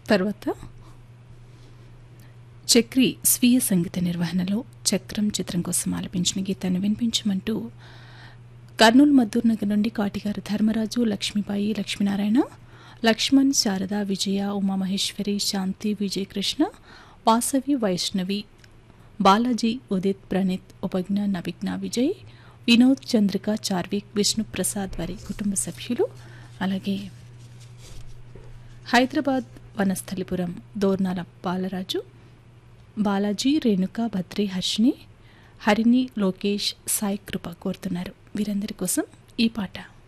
తర్వాత చక్రి స్వీయ సంగీత నిర్వహణలో చక్రం చిత్రం కోసం ఆలపించిన గీతాన్ని వినిపించమంటూ కర్నూలు మద్దూర్ నగర్ నుండి కాటిగారు ధర్మరాజు లక్ష్మీబాయి లక్ష్మీనారాయణ లక్ష్మణ్ శారద విజయ ఉమామహేశ్వరి శాంతి విజయకృష్ణ వాసవి వైష్ణవి బాలాజీ ఉదిత్ ప్రణీత్ ఉపజ్ఞ నవిజ్ఞ విజయ్ వినోద్ చంద్రిక చార్విక్ విష్ణుప్రసాద్ వారి కుటుంబ సభ్యులు అలాగే హైదరాబాద్ వనస్థలిపురం దోర్నాల బాలరాజు బాలాజీ రేణుక భద్రి హర్షిని హరిణి లోకేష్ సాయి కృప కోరుతున్నారు వీరందరి కోసం ఈ పాట